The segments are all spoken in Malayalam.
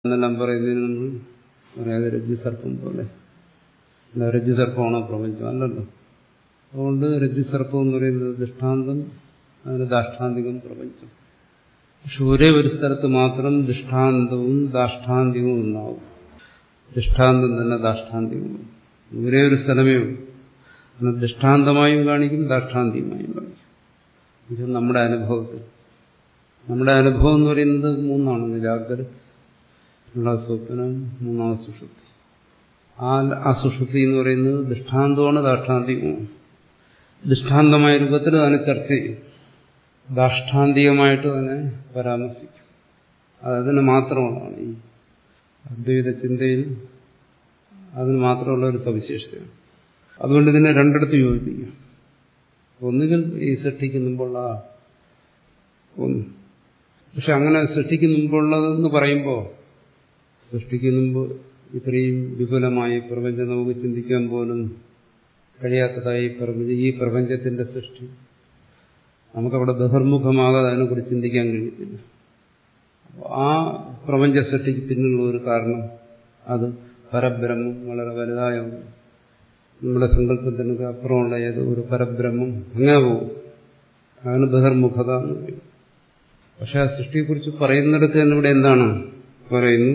എന്നെല്ലാം പറയുന്നതിന് നമ്മൾ പറയാതെ രജ്ജുസർപ്പം പോലെ എന്താ രജ്ജുസർപ്പമാണോ പ്രപഞ്ചം അല്ലല്ലോ അതുകൊണ്ട് രജ്ജുസർപ്പം എന്ന് പറയുന്നത് ദൃഷ്ടാന്തം അതിന് ദാഷ്ടാന്തികം പ്രപഞ്ചം പക്ഷെ ഒരേ ഒരു സ്ഥലത്ത് മാത്രം ദൃഷ്ടാന്തവും ദാഷ്ടാന്തികവും ഉണ്ടാവും ദൃഷ്ടാന്തം തന്നെ ദാഷ്ടാന്തികവും ഒരേ ഒരു സ്ഥലമേ ഉള്ളൂ എന്നാൽ ദൃഷ്ടാന്തമായും കാണിക്കും ദാഷ്ടാന്തികമായും കാണിക്കും ഇത് നമ്മുടെ അനുഭവത്തിൽ നമ്മുടെ അനുഭവം എന്ന് പറയുന്നത് മൂന്നാണ് ജാഗ്രത രണ്ടാം സ്വപ്നം മൂന്നാം സുഷുപ്തി ആ അസുഷുപ്തി എന്ന് പറയുന്നത് ദൃഷ്ടാന്തമാണ് ദാഷ്ടാന്തികമാണ് ദൃഷ്ടാന്തമായ രൂപത്തിൽ അതിനെ ചർച്ച ചെയ്യും ദാഷ്ടാന്തികമായിട്ട് അതിനെ പരാമർശിക്കും അതതിന് മാത്രമുള്ളതാണ് ഈ അദ്വൈത ചിന്തയിൽ അതിന് മാത്രമുള്ള ഒരു സവിശേഷതയാണ് അതുകൊണ്ട് ഇതിനെ രണ്ടിടത്ത് യോജിപ്പിക്കാം ഒന്നുകിൽ ഈ സൃഷ്ടിക്ക് മുമ്പുള്ള ഒന്ന് പക്ഷെ അങ്ങനെ സൃഷ്ടിക്ക് മുമ്പുള്ളതെന്ന് പറയുമ്പോൾ സൃഷ്ടിക്ക് മുമ്പ് ഇത്രയും വിപുലമായി പ്രപഞ്ചം നമുക്ക് ചിന്തിക്കാൻ പോലും കഴിയാത്തതായി പ്രപഞ്ചം ഈ പ്രപഞ്ചത്തിന്റെ സൃഷ്ടി നമുക്കവിടെ ബഹിർമുഖമാകാതെ അതിനെക്കുറിച്ച് ചിന്തിക്കാൻ കഴിയത്തില്ല ആ പ്രപഞ്ച സൃഷ്ടിക്ക് പിന്നിലുള്ള ഒരു കാരണം അത് പരബ്രഹ്മം വളരെ വലുതായ നമ്മുടെ സങ്കല്പത്തിനൊക്കെ അപ്പുറമുള്ള ഏതോ ഒരു പരബ്രഹ്മം അങ്ങനെ പോകും അതാണ് ബഹിർമുഖത എന്ന് പറയും പക്ഷെ ആ സൃഷ്ടിയെക്കുറിച്ച് പറയുന്നിടത്ത് തന്നെ ഇവിടെ എന്താണ് പറയുന്നു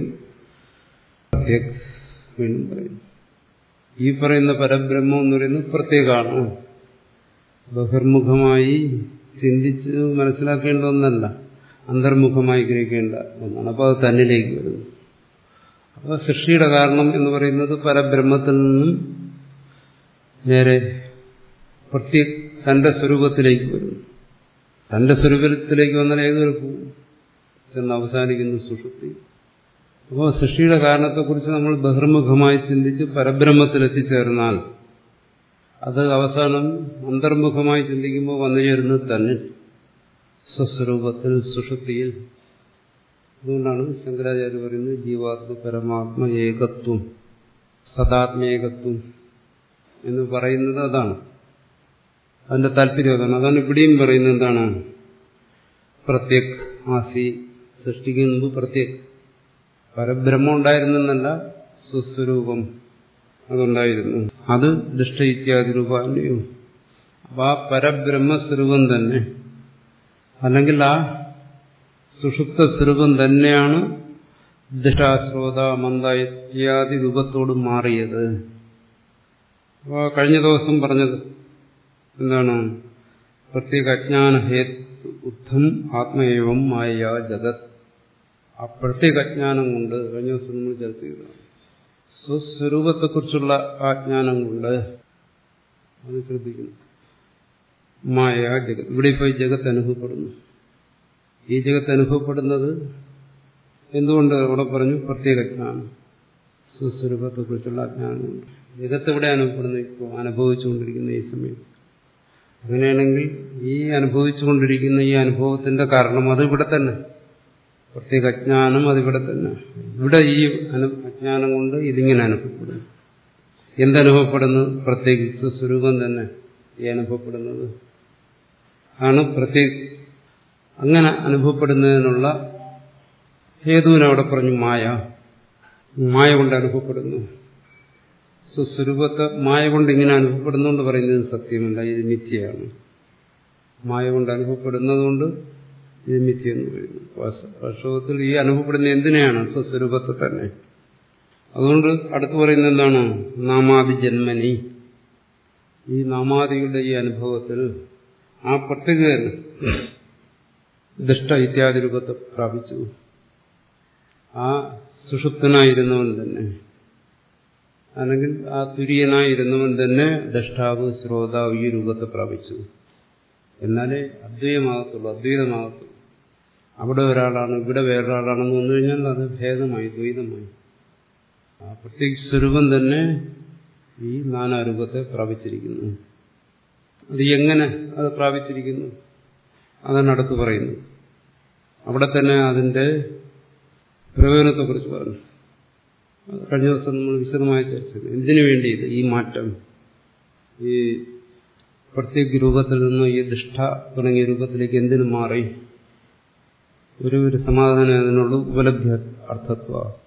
വീണ്ടും പറയുന്നു ഈ പറയുന്ന പരബ്രഹ്മം എന്ന് പറയുന്നത് പ്രത്യേകമാണ് ബഹിർമുഖമായി ചിന്തിച്ച് മനസ്സിലാക്കേണ്ട ഒന്നല്ല അന്തർമുഖമായി ഗ്രഹിക്കേണ്ട ഒന്നാണ് അപ്പോൾ അത് തന്നിലേക്ക് വരുന്നു അപ്പോൾ സൃഷ്ടിയുടെ കാരണം എന്ന് പറയുന്നത് പരബ്രഹ്മത്തിൽ നിന്നും നേരെ പ്രത്യേക തന്റെ സ്വരൂപത്തിലേക്ക് വരുന്നു തന്റെ സ്വരൂപത്തിലേക്ക് വന്നാൽ ഏതൊരു ചെന്ന് അവസാനിക്കുന്നു സുഷുപ്തി അപ്പോൾ സൃഷ്ടിയുടെ കാരണത്തെക്കുറിച്ച് നമ്മൾ ബഹിർമുഖമായി ചിന്തിച്ച് പരബ്രഹ്മത്തിൽ എത്തിച്ചേർന്നാൽ അത് അവസാനം അന്തർമുഖമായി ചിന്തിക്കുമ്പോൾ വന്നു ചേരുന്നത് തന്നെ സ്വസ്വരൂപത്തിൽ സുഷുപ്തിയിൽ അതുകൊണ്ടാണ് ശങ്കരാചാര്യ പറയുന്നത് ജീവാത്മ പരമാത്മ ഏകത്വം സദാത്മേകത്വം എന്ന് പറയുന്നത് അതാണ് അതിന്റെ താല്പര്യം അതാണ് അതാണ് ഇവിടെയും പറയുന്നത് എന്താണ് പ്രത്യേക് ആസി സൃഷ്ടിക്ക് മുമ്പ് പ്രത്യേക് പരബ്രഹ്മം ഉണ്ടായിരുന്നെന്നല്ല സുസ്വരൂപം അതുണ്ടായിരുന്നു അത് ദുഷ്ട ഇത്യാദി രൂപാന്വയവും അപ്പൊ ആ പരബ്രഹ്മസ്വരൂപം തന്നെ അല്ലെങ്കിൽ ആ സുഷുപ്ത സ്വരൂപം തന്നെയാണ് ദൃഷ്ടാശ്രോത മന്ദ ഇത്യാദി രൂപത്തോട് മാറിയത് അപ്പോൾ കഴിഞ്ഞ ദിവസം പറഞ്ഞത് എന്താണ് പ്രത്യേക അജ്ഞാന ഹേത് ഉദ്ധം ആത്മേവം മായ ജഗത് ആ പ്രത്യേക അജ്ഞാനം കൊണ്ട് കഴിഞ്ഞ ദിവസം നമ്മൾ ചർച്ച ചെയ്തതാണ് സ്വസ്വരൂപത്തെക്കുറിച്ചുള്ള ആ ജ്ഞാനം കൊണ്ട് അത് ശ്രദ്ധിക്കുന്നു മായ ജഗത് ഇവിടെ ഇപ്പോൾ ജഗത്ത് അനുഭവപ്പെടുന്നു ഈ ജഗത്ത് അനുഭവപ്പെടുന്നത് എന്തുകൊണ്ട് അവിടെ പറഞ്ഞു പ്രത്യേക ജ്ഞാനം സ്വസ്വരൂപത്തെക്കുറിച്ചുള്ള അജ്ഞാനമുണ്ട് ജഗത്ത് എവിടെ അനുഭവപ്പെടുന്നു ഇപ്പോൾ അനുഭവിച്ചുകൊണ്ടിരിക്കുന്ന ഈ സമയം അങ്ങനെയാണെങ്കിൽ ഈ അനുഭവിച്ചുകൊണ്ടിരിക്കുന്ന ഈ അനുഭവത്തിന്റെ കാരണം അത് ഇവിടെ തന്നെ പ്രത്യേക അജ്ഞാനം അതിവിടെ തന്നെ ഇവിടെ ഈ അജ്ഞാനം കൊണ്ട് ഇതിങ്ങനെ അനുഭവപ്പെടുന്നു എന്തനുഭവപ്പെടുന്നു പ്രത്യേകിച്ച് സ്വരൂപം തന്നെ ഈ അനുഭവപ്പെടുന്നത് ആണ് പ്രത്യേക അങ്ങനെ അനുഭവപ്പെടുന്നതിനുള്ള ഹേതുവിനവിടെ പറഞ്ഞു മായ മായ കൊണ്ട് അനുഭവപ്പെടുന്നു സ്വസ്വരൂപത്തെ മായ കൊണ്ട് ഇങ്ങനെ അനുഭവപ്പെടുന്നുകൊണ്ട് പറയുന്നത് സത്യമല്ല ഇത് മിഥ്യയാണ് മായ കൊണ്ട് അനുഭവപ്പെടുന്നതുകൊണ്ട് ഇത് മിഥ്യ എന്ന് പറയുന്നു വാസ്തവത്തിൽ ഈ അനുഭവപ്പെടുന്ന എന്തിനെയാണ് സ്വസ്വരൂപത്തെ തന്നെ അതുകൊണ്ട് അടുത്ത് പറയുന്നത് എന്താണ് നാമാദി ജന്മനി ഈ നാമാദികളുടെ ഈ അനുഭവത്തിൽ ആ പ്രത്യേക ദുഷ്ട ഇത്യാദി രൂപത്തെ പ്രാപിച്ചു ആ സുഷുപ്തനായിരുന്നവൻ തന്നെ അല്ലെങ്കിൽ ആ തുര്യനായിരുന്നവൻ തന്നെ ദഷ്ടാവ് ശ്രോതാവ് ഈ രൂപത്തെ പ്രാപിച്ചു എന്നാലേ അദ്വൈതമാകത്തുള്ളൂ അദ്വൈതമാകത്തുള്ളൂ അവിടെ ഒരാളാണ് ഇവിടെ വേറൊരാളാണെന്ന് വന്നു കഴിഞ്ഞാൽ അത് ഭേദമായി ദ്വൈതമായി ആ പ്രത്യേക സ്വരൂപം തന്നെ ഈ നാനാരൂപത്തെ പ്രാപിച്ചിരിക്കുന്നു അത് എങ്ങനെ അത് പ്രാപിച്ചിരിക്കുന്നു അതാണ് അടുത്ത് പറയുന്നത് അവിടെ തന്നെ അതിന്റെ പ്രയോജനത്തെക്കുറിച്ച് പറഞ്ഞു കഴിഞ്ഞ ദിവസം നമ്മൾ വിശദമായി ചർച്ച ചെയ്തു എന്തിനു വേണ്ടി ഇത് ഈ മാറ്റം ഈ പ്രത്യേക രൂപത്തിൽ നിന്ന് ഈ ദുഷ്ട തുടങ്ങിയ രൂപത്തിലേക്ക് എന്തിനു മാറി ഒരു ഒരു സമാധാനം അതിനുള്ളൂ ഉപലബ്ധി അർത്ഥത്വ